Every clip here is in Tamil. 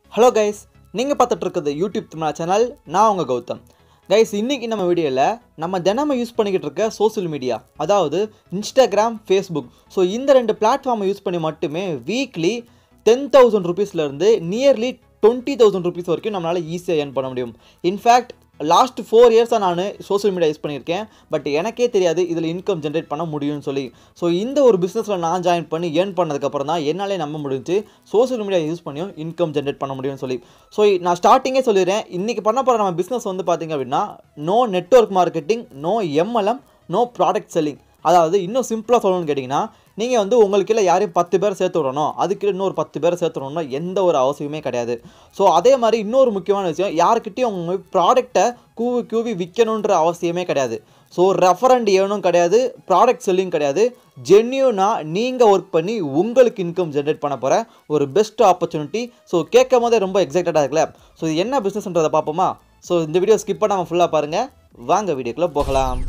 ஹலோ கைஸ் நீங்கள் பார்த்துட்டு இருக்கிறது யூடியூப் தமிழா சேனல் நான் உங்கள் கௌதம் கைஸ் இன்னைக்கு நம்ம வீடியோவில் நம்ம தினமும் யூஸ் பண்ணிக்கிட்டு இருக்க சோஷியல் மீடியா அதாவது இன்ஸ்டாகிராம் ஃபேஸ்புக் ஸோ இந்த ரெண்டு பிளாட்ஃபார்மை யூஸ் பண்ணி மட்டுமே வீக்லி டென் தௌசண்ட் ருபீஸ்லேருந்து நியர்லி டுவெண்ட்டி தௌசண்ட் ருபீஸ் வரைக்கும் நம்மளால் ஈஸியாக ஏர்ன் பண்ண முடியும் இன்ஃபேக்ட் லாஸ்ட் ஃபோர் இயர்ஸாக நான் சோஷியல் மீடியா யூஸ் பண்ணியிருக்கேன் பட் எனக்கே தெரியாது இதில் இன்கம் ஜென்ரேட் பண்ண முடியும்னு சொல்லி ஸோ இந்த ஒரு பிஸ்னஸில் நான் ஜாயின் பண்ணி ஏர்ன் பண்ணதுக்கப்புறம் தான் என்னாலே நம்ப முடிஞ்சு சோஷியல் மீடியா யூஸ் பண்ணியும் இன்கம் ஜென்ரேட் பண்ண முடியும்னு சொல்லி ஸோ நான் ஸ்டார்டிங்கே சொல்லிடுறேன் இன்றைக்கி பண்ண போகிற நம்ம பிஸ்னஸ் வந்து பார்த்திங்க அப்படின்னா no network marketing no MLM no product selling அதாவது இன்னும் சிம்பிளாக சொல்லணும்னு கேட்டிங்கன்னா நீங்கள் வந்து உங்களுக்கு கீழே யாரையும் பத்து பேர் சேர்த்து விடணும் அதுக்கு இன்னொரு பத்து பேர் சேர்த்து விடணும்னா எந்த ஒரு அவசியமே கிடையாது ஸோ அதே மாதிரி இன்னொரு முக்கியமான விஷயம் யாருக்கிட்டையும் உங்கள் ப்ராடக்டை கூவி கூவி விற்கணுன்ற அவசியமே கிடையாது ஸோ ரெஃபரண்ட் ஏனும் கிடையாது ப்ராடக்ட் செல்லிங் கிடையாது ஜென்யூனாக நீங்கள் ஒர்க் பண்ணி உங்களுக்கு இன்கம் ஜென்ரேட் பண்ண போகிற ஒரு பெஸ்ட் ஆப்பர்ச்சுனிட்டி ஸோ கேட்கும் போதே ரொம்ப எக்ஸைட்டடாக இருக்குல்ல ஸோ இது என்ன பிஸ்னஸ்ன்றதை பார்ப்போமா ஸோ இந்த வீடியோ ஸ்கிப் பண்ணாமல் ஃபுல்லாக பாருங்கள் வாங்க வீடியோக்குள்ளே போகலாம்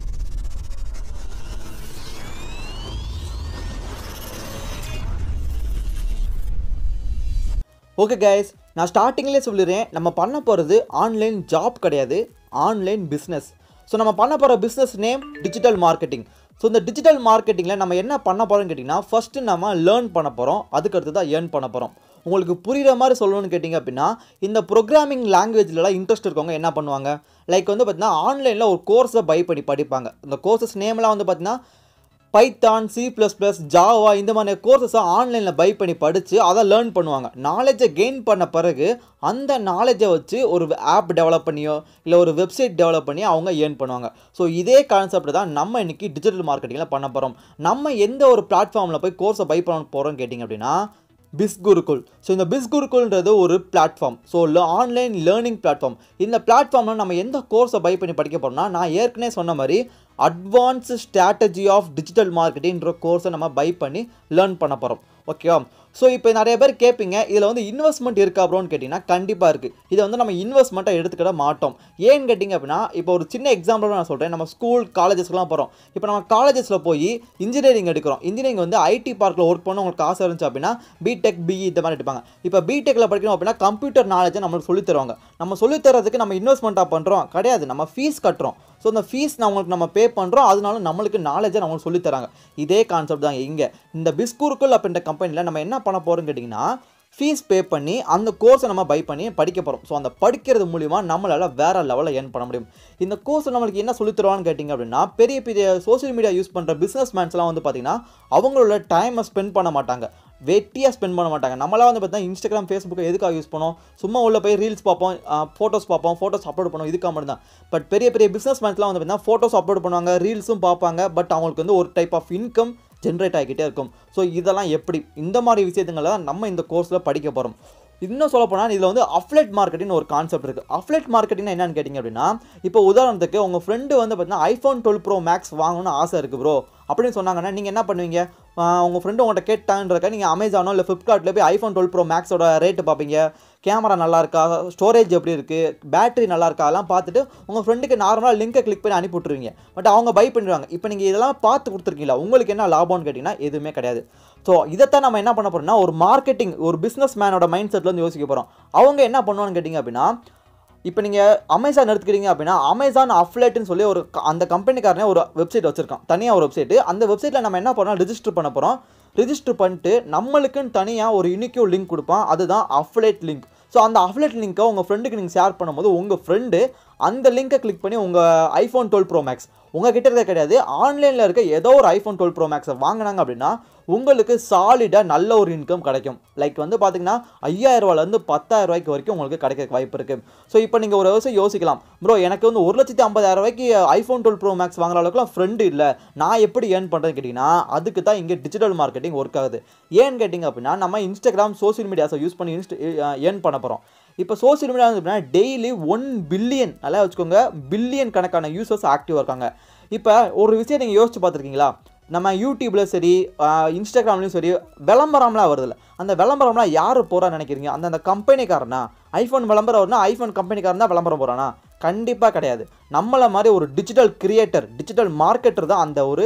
ஓகே கைஸ் நான் ஸ்டார்டிங்லேயே சொல்லிடுறேன் நம்ம பண்ண போகிறது ஆன்லைன் ஜாப் கிடையாது ஆன்லைன் பிஸ்னஸ் ஸோ நம்ம பண்ண போகிற business name digital marketing so இந்த டிஜிட்டல் மார்க்கெட்டிங்கில் நம்ம என்ன பண்ண போகிறோம்னு கேட்டிங்கன்னா ஃபஸ்ட்டு நம்ம லேர்ன் பண்ண போகிறோம் அதுக்கு அடுத்து தான் ஏர்ன் பண்ண போகிறோம் உங்களுக்கு புரிகிற மாதிரி சொல்லணும்னு கேட்டிங்க அப்படின்னா இந்த ப்ரோக்ராமிங் லாங்குவேஜ்லலாம் இன்ட்ரெஸ்ட் இருக்கவங்க என்ன பண்ணுவாங்க லைக் வந்து பார்த்தீங்கன்னா ஆன்லைனில் ஒரு கோர்ஸை பை பண்ணி படிப்பாங்க இந்த கோர்சஸ் நேம்லாம் வந்து பார்த்தீங்கன்னா Python C plus plus Java இந்த மாதிரி கோர்சஸை ஆன்லைனில் பை பண்ணி படித்து அதை லேர்ன் பண்ணுவாங்க நாலேஜை கெயின் பண்ண பிறகு அந்த நாலேஜை வச்சு ஒரு ஆப் டெவலப் பண்ணியோ இல்லை ஒரு வெப்சைட் டெவலப் பண்ணி அவங்க ஏர்ன் பண்ணுவாங்க ஸோ இதே கான்செப்ட் தான் நம்ம இன்றைக்கி டிஜிட்டல் மார்க்கெட்டிங்கில் பண்ண போகிறோம் நம்ம எந்த ஒரு பிளாட்ஃபார்மில் போய் கோர்ஸை பை பண்ண போகிறோம்னு கேட்டிங்க அப்படின்னா பிஸ்குருக்குல் ஸோ இந்த பிஸ்குருக்குல்ன்றது ஒரு platform so online learning platform இந்த பிளாட்ஃபார்மில் நம்ம எந்த கோர்ஸை பை பண்ணி படிக்க போகிறோம்னா நான் ஏற்கனவே சொன்ன மாதிரி அட்வான்ஸ் ஸ்ட்ராட்டஜி ஆஃப் டிஜிட்டல் மார்க்கெட்டிங்கிற கோர்ஸை நம்ம பை பண்ணி லேர்ன் பண்ண போகிறோம் ஓகேவா ஸோ இப்போ நிறைய பேர் கேட்பீங்க இதில் வந்து இன்வெஸ்ட்மெண்ட் இருக்கா ப்ரோன்னு கேட்டிங்கன்னா கண்டிப்பாக இருக்குது இதை வந்து நம்ம இன்வெஸ்ட்மெண்ட்டை எடுத்துக்கிட மாட்டோம் ஏன்னு கேட்டிங்க அப்படின்னா இப்போ ஒரு சின்ன எக்ஸாம்பிள் நான் சொல்கிறேன் நம்ம ஸ்கூல் காலேஜஸ்க்குலாம் போகிறோம் இப்போ நம்ம காலேஜஸில் போய் இன்ஜினியரிங் எடுக்கிறோம் இன்ஜினியரிங் வந்து ஐடி பார்க்கில் ஒர்க் பண்ண உங்களுக்கு ஆசை இருந்துச்சு அப்படின்னா பிடெக் பிஇ இந்த மாதிரி எடுப்பாங்க இப்போ பிடெக்கில் படிக்கணும் அப்படின்னா கம்ப்யூட்டர் நாலேஜை நம்மளுக்கு சொல்லித் தருவாங்க நம்ம சொல்லித் தரதுக்கு நம்ம இன்வெஸ்ட்மெண்ட்டாக பண்ணுறோம் கிடையாது நம்ம ஃபீஸ் கட்டுறோம் ஸோ அந்த ஃபீஸ் நம்மளுக்கு நம்ம பே பண்ணுறோம் அதனால நம்மளுக்கு நாலேஜை நம்மளுக்கு சொல்லித் தராங்க இதே கான்செப்ட் தான் இங்கே இந்த பிஸ்கூருக்குள் அப்படின்ற கம்பெனியில் நம்ம என்ன பண்ண போகிறோம்னு கேட்டிங்கன்னா ஃபீஸ் பே பண்ணி அந்த கோர்ஸை நம்ம பை பண்ணி படிக்க போகிறோம் ஸோ அந்த படிக்கிறது மூலிமா நம்மளால் வேறு லெவலில் ஏர்ன் பண்ண முடியும் இந்த கோர்ஸ் நம்மளுக்கு என்ன சொல்லித் தருவான்னு கேட்டிங்க அப்படின்னா பெரிய பெரிய சோஷியல் மீடியா யூஸ் பண்ணுற பிஸ்னஸ் மேன்ஸ்லாம் வந்து பார்த்திங்கன்னா அவங்களோட டைமை ஸ்பெண்ட் பண்ண மாட்டாங்க வெட்டியாக ஸ்பெண்ட் பண்ண மாட்டாங்க நம்மளாம் வந்து பார்த்தீங்கன்னா இன்ஸ்டாகிராம் ஃபேஸ்புக்கை எதுக்காக யூஸ் பண்ணோம் சும்மா உள்ள போய் ரீல்ஸ் பார்ப்போம் ஃபோட்டோஸ் பார்ப்போம் ஃபோட்டோஸ் அப்லோட் பண்ணுவோம் இதுக்காக மட்டும் தான் பட் பெரிய பெரிய பிஸ்னஸ் மேன்ஸ்லாம் வந்து பார்த்தீங்கன்னா ஃபோட்டோஸ் அப்லோட் பண்ணுவாங்க ரீல்ஸும் பார்ப்பாங்க பட் அவங்களுக்கு வந்து ஒரு டைப் ஆஃப் இன்கம் ஜென்ரேட் ஆகிக்கிட்டே இருக்கும் ஸோ இதெல்லாம் எப்படி இந்த மாதிரி விஷயத்துங்களை தான் நம்ம இந்த கோர்ஸில் படிக்க போகிறோம் இன்னும் சொல்ல போனால் இதில் வந்து அஃப்லெட் மார்க்கெட்டிங் ஒரு கான்செப்ட் இருக்குது அஃப்லெட் மார்க்கெட்டிங் என்னன்னு கேட்டிங்க அப்படின்னா இப்போ உதாரணத்துக்கு உங்கள் ஃப்ரெண்டு வந்து பார்த்தீங்கன்னா ஐஃபோன் டுவெல் ப்ரோ மேக்ஸ் வாங்கணும்னு ஆசை இருக்குது ப்ரோ அப்படின்னு சொன்னாங்கன்னா நீங்கள் என்ன பண்ணுவீங்க உங்கள் ஃப்ரெண்டு உங்கள்கிட்ட கேட்டான்றக்க நீங்கள் அமேசானோ இல்லை ஃப்ளிப்கார்ட்டில் போய் ஐஃபோன் டுவெல் ப்ரோ மேக்ஸோட ரேட்டு பார்ப்பீங்க கேமரா நல்லா இருக்கா ஸ்டோரேஜ் எப்படி இருக்குது பேட்டரி நல்லா இருக்கா அதெல்லாம் பார்த்துட்டு உங்கள் ஃப்ரெண்டுக்கு நார்மலாக லிங்கை கிளிக் பண்ணி அனுப்பி விட்ருவீங்க பட் அவங்க பை பண்ணிடுவாங்க இப்போ நீங்கள் இதெல்லாம் பார்த்து கொடுத்துருக்கீங்களா உங்களுக்கு என்ன லாபம்னு கேட்டிங்கன்னா எதுவுமே கிடையாது ஸோ இதைத்தான் நம்ம என்ன பண்ண போகிறோம்னா ஒரு மார்க்கெட்டிங் ஒரு பிஸ்னஸ் மேனோட மைண்ட் செட்லேருந்து யோசிக்க போகிறோம் அவங்க என்ன பண்ணுவான்னு கேட்டிங்க அப்படின்னா இப்போ நீங்கள் அமேசான் எடுத்துக்கிறீங்க அப்படின்னா அமேசான் அஃப்லேட்னு சொல்லி ஒரு அந்த கம்பெனிக்காரனே ஒரு வெப்சைட் வச்சுருக்கான் தனியாக ஒரு வெப்சைட்டு அந்த வெப்சைட்டில் நம்ம என்ன பண்ணோம் ரிஜிஸ்டர் பண்ண போகிறோம் ரிஜிஸ்டர் பண்ணிட்டு நம்மளுக்குன்னு தனியாக ஒரு யூனிக்யூ லிங்க் கொடுப்பான் அதுதான் அஃப்லேட் லிங்க் ஸோ அந்த அஃப்லேட் லிங்க்கை உங்கள் ஃப்ரெண்டுக்கு நீங்கள் ஷேர் பண்ணும்போது உங்கள் ஃப்ரெண்டு அந்த லிங்கை கிளிக் பண்ணி உங்கள் ஐஃபோன் டுவெல் ப்ரோ மேக்ஸ் உங்கள் கிட்ட இருக்க கிடையாது ஆன்லைனில் இருக்க ஏதோ ஒரு ஐஃபோன் டுவெல் ப்ரோ மேக்ஸை வாங்கினாங்க அப்படின்னா உங்களுக்கு சாலிடாக நல்ல ஒரு இன்கம் கிடைக்கும் லைக் வந்து பார்த்தீங்கன்னா ஐயாயிரரூவாலேருந்து பத்தாயிரம் ரூபாய்க்கு வரைக்கும் உங்களுக்கு கிடைக்க வாய்ப்பு இருக்குது ஸோ இப்போ நீங்கள் ஒரு விஷயம் யோசிக்கலாம் ப்ரோ எனக்கு வந்து ஒரு லட்சத்தி ஐம்பதாயிரம் ரூபாய்க்கு ஐஃபோன் டுவெல் ப்ரோ மேக்ஸ் வாங்குற அளவுக்குலாம் ஃப்ரெண்டு இல்லை நான் எப்படி ஏர்ன் பண்ணுறேன்னு கேட்டிங்கன்னா அதுக்கு தான் இங்கே டிஜிட்டல் மார்க்கெட்டிங் ஒர்க் ஆகுது ஏன்னு கேட்டிங்க அப்படின்னா நம்ம இன்ஸ்டாகிராம் சோஷியல் மீடியாஸை யூஸ் பண்ணி இன்ஸ்ட் ஏர்ன் பண்ண போகிறோம் இப்போ சோஷியல் மீடியா வந்து அப்படின்னா டெய்லி ஒன் பில்லியன் நல்லா வச்சுக்கோங்க பில்லியன் கணக்கான யூசர்ஸ் ஆக்டிவாக இருக்காங்க இப்போ ஒரு விஷயம் நீங்கள் யோசிச்சு பார்த்துருக்கீங்களா நம்ம யூடியூப்பில் சரி இன்ஸ்டாகிராம்லேயும் சரி விளம்பரம்லாம் வருதுல்ல அந்த விளம்பரம்லாம் யார் போகிறான்னு நினைக்கிறீங்க அந்த அந்த கம்பெனிக்காரனா ஐஃபோன் விளம்பரம் வரும்னா ஐஃபோன் கம்பெனிக்காரன் தான் விளம்பரம் போகிறானா கண்டிப்பாக கிடையாது நம்மளை மாதிரி ஒரு டிஜிட்டல் கிரியேட்டர் டிஜிட்டல் மார்க்கெட்டர் தான் அந்த ஒரு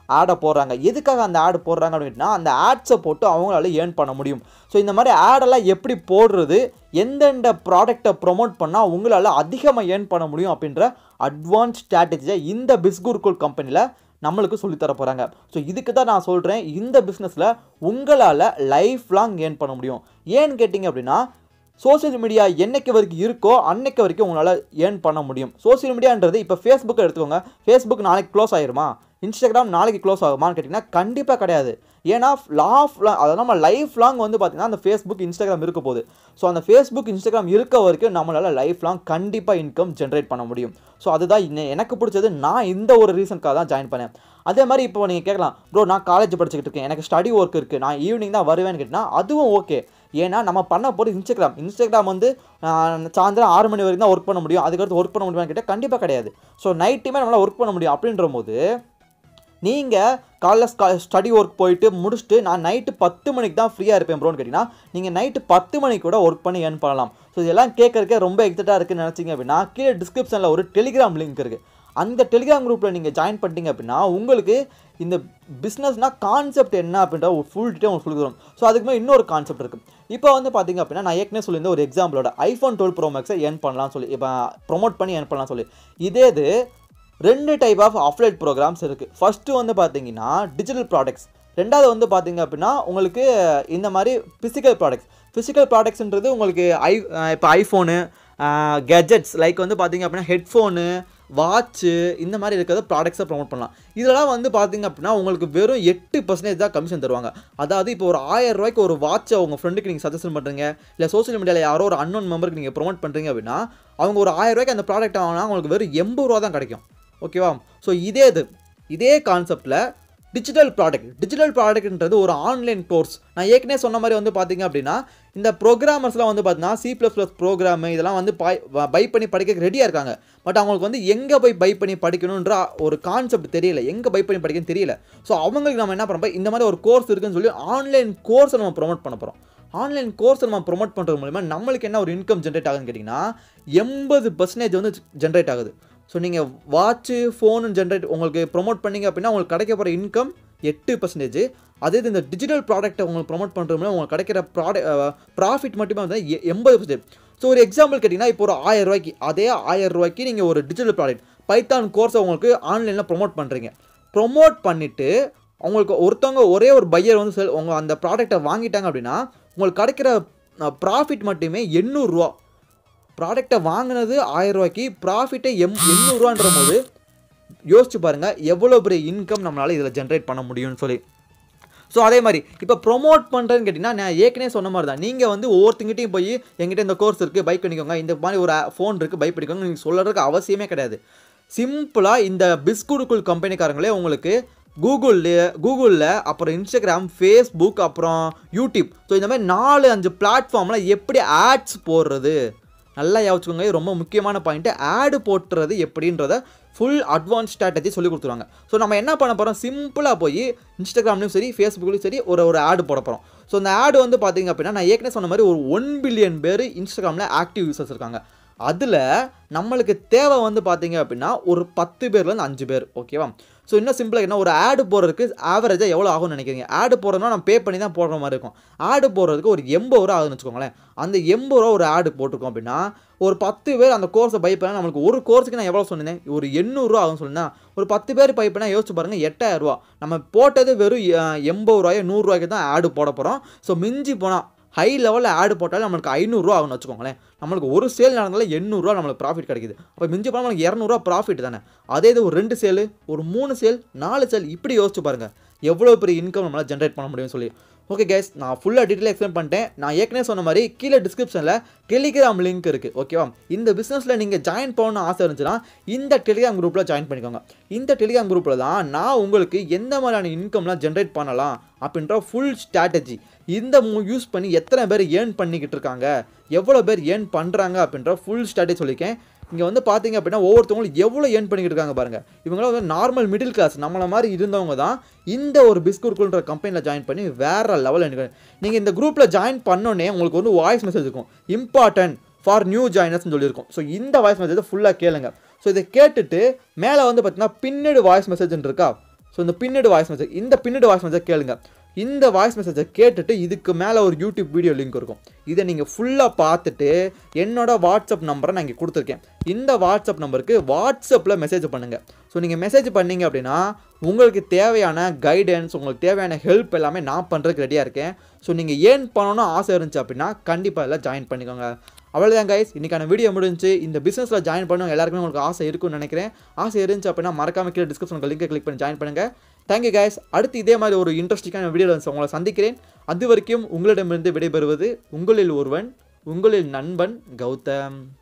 ஆடை போடுறாங்க எதுக்காக அந்த ஆடு போடுறாங்க அப்படின்னா அந்த ஆட்ஸை போட்டு அவங்களால ஏர்ன் பண்ண முடியும் ஸோ இந்த மாதிரி ஆடெல்லாம் எப்படி போடுறது எந்தெந்த ப்ராடக்டை ப்ரொமோட் பண்ணால் உங்களால் அதிகமாக ஏர்ன் பண்ண முடியும் அப்படின்ற அட்வான்ஸ் ஸ்ட்ராட்டஜியை இந்த பிஸ்குருக்குள் கம்பெனியில் நம்மளுக்கு சொல்லித்தர போகிறாங்க ஸோ இதுக்கு தான் நான் சொல்கிறேன் இந்த பிஸ்னஸில் உங்களால் லைஃப் லாங் ஏர்ன் பண்ண முடியும் ஏன்னு கேட்டிங்க அப்படின்னா சோஷியல் மீடியா என்னைக்கு வரைக்கும் இருக்கோ அன்னைக்கு வரைக்கும் உங்களால் ஏர்ன் பண்ண முடியும் சோஷியல் மீடியான்றது இப்போ ஃபேஸ்புக்கை எடுத்துக்கோங்க ஃபேஸ்புக் நாளைக்கு க்ளோஸ் ஆயிருமா இன்ஸ்டாகிராம் நாளைக்கு க்ளோஸ் ஆகுமான்னு கேட்டிங்கன்னா கண்டிப்பாக கிடையாது ஏன்னா லாஃப் அதாவது நம்ம லைஃப் லாங் வந்து பார்த்திங்கன்னா அந்த ஃபேஸ்புக் இன்ஸ்டாகிராம் இருக்க போகுது ஸோ அந்த ஃபேஸ்புக் இன்ஸ்டாகிராம் இருக்க வரைக்கும் நம்மளால் லைஃப் லாங் கண்டிப்பாக இன்கம் ஜென்ரேட் பண்ண முடியும் ஸோ அதுதான் இன்ன- எனக்கு பிடிச்சது நான் இந்த ஒரு ரீசனுக்காக தான் ஜாயின் பண்ணேன் அதே மாதிரி இப்போ நீங்கள் கேட்கலாம் ப்ரோ நான் காலேஜ் படிச்சுக்கிட்டு இருக்கேன் எனக்கு ஸ்டடி ஒர்க் இருக்குது நான் ஈவினிங் தான் வருவேன்னு கேட்டிங்கன்னா அதுவும் ஓகே ஏன்னா நம்ம பண்ண போகிறது இன்ஸ்டாகிராம் இன்ஸ்டாகிராம் வந்து ஆஹ், சாயந்தரம் ஆறு மணி வரைக்கும் தான் ஒர்க் பண்ண முடியும் அதுக்கடுத்து ஒர்க் பண்ண முடியுமான்னு கேட்டால் கண்டிப்பாக கிடையாது ஸோ நைட்டுமே நம்மளால் ஒர்க் பண்ண முடியும் அப்படின்ற போது நீங்கள் காலைல ஸ்டடி ஒர்க் போயிட்டு முடிச்சுட்டு நான் நைட்டு பத்து மணிக்கு தான் ஃப்ரீயாக இருப்பேன் ப்ரோன்னு கேட்டிங்கன்னா நீங்கள் நைட்டு பத்து மணிக்கு கூட ஒர்க் பண்ணி ஏர்ன் பண்ணலாம் ஸோ இதெல்லாம் கேட்கறக்கே ரொம்ப எக்ஸைட்டாக இருக்குன்னு நினச்சிங்க அப்படின்னா கீழே டிஸ்கிரிப்ஷனில் ஒரு டெலிகிராம் லிங்க் இருக்குது அந்த டெலிகிராம் குரூப்பில் நீங்கள் ஜாயின் பண்ணிட்டீங்க அப்படின்னா உங்களுக்கு இந்த பிஸ்னஸ்னால் கான்செப்ட் என்ன அப்படின்ற ஒரு ஃபுல் டீட்டெயில் உங்களுக்கு சொல்லி தரும் ஸோ அதுக்கு மேலே இன்னொரு கான்செப்ட் இருக்குது இப்போ வந்து பார்த்தீங்க அப்படின்னா நான் ஏற்கனவே சொல்லியிருந்த ஒரு எக்ஸாம்பிளோட ஐஃபோன் டுவெல் ப்ரோ மேக்ஸை ஏர்ன் பண்ணலாம் சொல்லி இப்போ ப்ரொமோட் பண்ணி ஏர்ன் பண்ணலாம் சொல்லி இதே இது ரெண்டு டைப் ஆஃப் அஃப்லைட் ப்ரோக்ராம்ஸ் இருக்குது ஃபஸ்ட்டு வந்து பார்த்தீங்கன்னா டிஜிட்டல் ப்ராடக்ட்ஸ் ரெண்டாவது வந்து பார்த்தீங்க அப்படின்னா உங்களுக்கு இந்த மாதிரி ஃபிசிக்கல் ப்ராடக்ட்ஸ் ஃபிசிக்கல் ப்ராடக்ட்ஸ்ன்றது உங்களுக்கு ஐ இப்போ ஐஃபோனு கெஜெட்ஸ் லைக் வந்து பார்த்தீங்க அப்படின்னா ஹெட்ஃபோனு வாட்ச்சு இந்த மாதிரி இருக்கிறத ப்ராடக்ட்ஸை ப்ரொமோட் பண்ணலாம் இதெல்லாம் வந்து பார்த்தீங்க அப்படின்னா உங்களுக்கு வெறும் எட்டு பர்சன்டேஜ் தான் கமிஷன் தருவாங்க அதாவது இப்போ ஒரு ஆயிரம் ரூபாய்க்கு ஒரு வாட்சை உங்கள் ஃப்ரெண்டுக்கு நீங்கள் சஜஷன் பண்ணுறீங்க இல்லை சோஷியல் மீடியாவில் யாரோ ஒரு அன்னோன் மெம்பருக்கு நீங்கள் ப்ரொமோட் பண்ணுறீங்க அப்படின்னா அவங்க ஒரு ஆயிரம் ரூபாய்க்கு அந்த ப்ராடக்ட் வாங்கினா உங்களுக்கு வெறும் எண்பது ரூபா தான் கிடைக்கும் ஓகேவா ஸோ இதே இது இதே கான்செப்டில் டிஜிட்டல் ப்ராடக்ட் டிஜிட்டல் ப்ராடக்ட்ன்றது ஒரு ஆன்லைன் கோர்ஸ் நான் ஏற்கனவே சொன்ன மாதிரி வந்து பார்த்தீங்க அப்படின்னா இந்த ப்ரோக்ராமர்ஸ்லாம் வந்து பார்த்தீங்கன்னா சி ப்ளஸ் ப்ளஸ் ப்ரோக்ராமு இதெல்லாம் வந்து பை பண்ணி படிக்க ரெடியாக இருக்காங்க பட் அவங்களுக்கு வந்து எங்கே போய் பை பண்ணி படிக்கணுன்ற ஒரு கான்செப்ட் தெரியல எங்கே பை பண்ணி படிக்கணும்னு தெரியல ஸோ அவங்களுக்கு நம்ம என்ன பண்ணுறோம் இந்த மாதிரி ஒரு கோர்ஸ் இருக்குன்னு சொல்லி ஆன்லைன் கோர்ஸை நம்ம ப்ரொமோட் பண்ண போகிறோம் ஆன்லைன் கோர்ஸை நம்ம ப்ரொமோட் பண்ணுறது மூலிமா நம்மளுக்கு என்ன ஒரு இன்கம் ஜென்ரேட் ஆகுதுன்னு கேட்டிங்கன்னா எண்பது பர்சன்டேஜ் வந்து ஜென்ரேட் ஆகுது ஸோ நீங்கள் வாட்ச்சு ஃபோனு ஜென்ரேட் உங்களுக்கு ப்ரொமோட் பண்ணீங்க அப்படின்னா உங்களுக்கு கிடைக்க போகிற இன்கம் எட்டு பர்சன்டேஜ் அதே இது இந்த டிஜிட்டல் ப்ராடக்ட்டை உங்களுக்கு ப்ரொமோட் பண்ணுறது மூலம் உங்களுக்கு கிடைக்கிற ப்ராடக்ட் ப்ராஃபிட் மட்டுமே வந்து எ- எண்பது பர்சன்டேஜ் ஸோ ஒரு எக்ஸாம்பிள் கேட்டிங்கன்னா இப்போ ஒரு ஆயிரம் ரூபாய்க்கு அதே ஆயிரம் ரூபாய்க்கு நீங்கள் ஒரு டிஜிட்டல் ப்ராடக்ட் பைத்தான் கோர்ஸை உங்களுக்கு ஆன்லைனில் ப்ரொமோட் பண்ணுறீங்க ப்ரொமோட் பண்ணிவிட்டு உங்களுக்கு ஒருத்தவங்க ஒரே ஒரு பையர் வந்து செல் உங்கள் அந்த ப்ராடக்ட்டை வாங்கிட்டாங்க அப்படின்னா உங்களுக்கு கிடைக்கிற ப்ராஃபிட் மட்டுமே எண்ணூறுரூவா ப்ராடக்ட்டை வாங்கினது ஆயிரம் ரூபாய்க்கு ப்ராஃபிட்டை எம் எண்ணூறுரூவான்ற போது யோசிச்சு பாருங்கள் எவ்வளோ பெரிய இன்கம் நம்மளால் இதில் ஜென்ரேட் பண்ண முடியும்னு சொல்லி ஸோ அதே மாதிரி இப்போ ப்ரொமோட் பண்ணுறேன்னு கேட்டிங்கன்னா நான் ஏற்கனவே சொன்ன மாதிரி தான் நீங்கள் வந்து ஒவ்வொருத்தங்கிட்டையும் போய் எங்கிட்ட இந்த கோர்ஸ் இருக்குது பை பண்ணிக்கோங்க இந்த மாதிரி ஒரு ஃபோன் இருக்குது பை பண்ணிக்கோங்க நீங்கள் சொல்கிறதுக்கு அவசியமே கிடையாது சிம்பிளாக இந்த பிஸ்குடுக்குள் கம்பெனிக்காரங்களே உங்களுக்கு கூகுளில் கூகுளில் அப்புறம் இன்ஸ்டாகிராம் ஃபேஸ்புக் அப்புறம் யூடியூப் ஸோ இந்த மாதிரி நாலு அஞ்சு பிளாட்ஃபார்மில் எப்படி ஆட்ஸ் போடுறது நல்லா யோசிச்சுக்கோங்க இது ரொம்ப முக்கியமான பாயிண்ட்டு ஆடு போட்டுறது எப்படின்றத ஃபுல் அட்வான்ஸ் ஸ்ட்ராட்டஜி சொல்லி கொடுத்துருவாங்க ஸோ நம்ம என்ன பண்ண போகிறோம் சிம்பிளாக போய் இன்ஸ்டாகிராம்லையும் சரி ஃபேஸ்புக்லையும் சரி ஒரு ஒரு ஆடு போட போகிறோம் ஸோ இந்த ஆடு வந்து பார்த்தீங்க அப்படின்னா நான் ஏற்கனவே சொன்ன மாதிரி ஒரு ஒன் பில்லியன் பேர் இன்ஸ்டாகிராமில் ஆக்டிவ் யூசர்ஸ் இருக்காங்க அதில் நம்மளுக்கு தேவை வந்து பார்த்தீங்க அப்படின்னா ஒரு பத்து பேர்லேருந்து அஞ்சு பேர் ஓகேவா ஸோ இன்னும் சிம்பிளாக என்ன ஒரு ஆடு போடுறதுக்கு ஆவரேஜாக எவ்வளோ ஆகும்னு நினைக்கிறீங்க ஆடு போடுறதுனா நம்ம பே பண்ணி தான் போடுற மாதிரி இருக்கும் ஆடு போடுறதுக்கு ஒரு எண்பது ரூபா ஆகுதுன்னு வச்சுக்கோங்களேன் அந்த எண்பது ரூபா ஒரு ஆடு போட்டிருக்கோம் அப்படின்னா ஒரு பத்து பேர் அந்த கோர்ஸை பை பண்ணால் நம்மளுக்கு ஒரு கோர்ஸுக்கு நான் எவ்வளோ சொன்னேன் ஒரு எண்ணூறுரூவா ஆகும்னு சொன்னேன் ஒரு பத்து பேர் பை பண்ணால் யோசிச்சு பாருங்கள் எட்டாயிரம் ரூபா நம்ம போட்டது வெறும் எ- எண்பது ரூபாயோ நூறுரூவாய்க்கு தான் ஆடு போட போகிறோம் ஸோ மிஞ்சி போனால் ஹை லெவலில் ஆடு போட்டாலும் நம்மளுக்கு ஐநூறுரூவா ஆகும்னு வச்சுக்கோங்களேன் நம்மளுக்கு ஒரு சேல் நடந்தாலும் எண்ணூறுரூவா நம்மளுக்கு ப்ராஃபிட் கிடைக்குது அப்போ மிஞ்சி போனால் நம்மளுக்கு இரநூறுவா ப்ராஃபிட் தானே அதே இது ஒரு ரெண்டு சேல் ஒரு மூணு சேல் நாலு சேல் இப்படி யோசிச்சு பாருங்கள் எவ்வளோ பெரிய இன்கம் நம்மளால் ஜென்ரேட் பண்ண முடியும்னு சொல்லி ஓகே கேஸ் நான் ஃபுல்லாக டீட்டெயில் எக்ஸ்பிளைன் பண்ணிட்டேன் நான் ஏற்கனவே சொன்ன மாதிரி கீழே டிஸ்கிரிப்ஷனில் டெலிகிராம் லிங்க் இருக்குது ஓகேவா இந்த பிஸ்னஸில் நீங்கள் ஜாயின் பண்ணணும்னு ஆசை இருந்துச்சுன்னா இந்த டெலிகிராம் குரூப்பில் ஜாயின் பண்ணிக்கோங்க இந்த டெலிகிராம் குரூப்பில் தான் நான் உங்களுக்கு எந்த மாதிரியான இன்கம்லாம் ஜென்ரேட் பண்ணலாம் அப்படின்ற ஃபுல் ஸ்ட்ராட்டஜி இந்த யூஸ் பண்ணி எத்தனை பேர் ஏர்ன் பண்ணிக்கிட்டு இருக்காங்க எவ்வளோ பேர் ஏர்ன் பண்ணுறாங்க அப்படின்ற ஃபுல் ஸ்ட்ராட்டஜி சொல்லியிருக்கேன் இங்கே வந்து பார்த்தீங்க அப்படின்னா ஒவ்வொருத்தவங்களும் எவ்வளோ ஏர்ன் பண்ணிக்கிட்டு இருக்காங்க பாருங்கள் இவங்களாம் வந்து நார்மல் மிடில் கிளாஸ் நம்மள மாதிரி இருந்தவங்க தான் இந்த ஒரு பிஸ்குர்குல்ன்ற கம்பெனியில் ஜாயின் பண்ணி வேற லெவல் எனக்கு நீங்கள் இந்த குரூப்பில் ஜாயின் பண்ணோன்னே உங்களுக்கு வந்து வாய்ஸ் மெசேஜ் இருக்கும் இம்பார்ட்டன்ட் ஃபார் நியூ ஜாயினர்ஸ்னு சொல்லியிருக்கும் ஸோ இந்த வாய்ஸ் மெசேஜை ஃபுல்லாக கேளுங்க ஸோ இதை கேட்டுட்டு மேலே வந்து பார்த்தீங்கன்னா பின்னடு வாய்ஸ் மெசேஜ்னு இருக்கா ஸோ இந்த பின்னடு வாய்ஸ் மெசேஜ் இந்த பின்னடு வாய்ஸ் மெசேஜ் கேளுங்க இந்த வாய்ஸ் மெசேஜை கேட்டுட்டு இதுக்கு மேலே ஒரு யூடியூப் வீடியோ லிங்க் இருக்கும் இதை நீங்கள் ஃபுல்லாக பார்த்துட்டு என்னோட வாட்ஸ்அப் நம்பரை நான் இங்கே கொடுத்துருக்கேன் இந்த வாட்ஸ்அப் நம்பருக்கு வாட்ஸ்அப்பில் மெசேஜ் பண்ணுங்கள் ஸோ நீங்கள் மெசேஜ் பண்ணீங்க அப்படின்னா உங்களுக்கு தேவையான கைடன்ஸ் உங்களுக்கு தேவையான ஹெல்ப் எல்லாமே நான் பண்ணுறதுக்கு ரெடியாக இருக்கேன் ஸோ நீங்கள் ஏன் பண்ணணும்னு ஆசை இருந்துச்சு அப்படின்னா கண்டிப்பாக எல்லாம் ஜாயின் பண்ணிக்கோங்க அவ்வளோதான் கைஸ் இன்றைக்கான வீடியோ முடிஞ்சு இந்த பிஸ்னஸில் ஜாயின் பண்ண எல்லாருக்குமே உங்களுக்கு ஆசை இருக்கும்னு நினைக்கிறேன் ஆசை இருந்துச்சு அப்படின்னா மறக்காம கீழே டிஸ்கிரிப்ஷன் லிங்கை கிளிக் பண்ணி ஜாயின் பண்ணுங்கள் தேங்க்யூ கைஸ் அடுத்து இதே மாதிரி ஒரு இன்ட்ரெஸ்டிங்கான வீடியோவில் உங்களை சந்திக்கிறேன் அது வரைக்கும் உங்களிடமிருந்து விடைபெறுவது உங்களில் ஒருவன் உங்களில் நண்பன் கௌதம்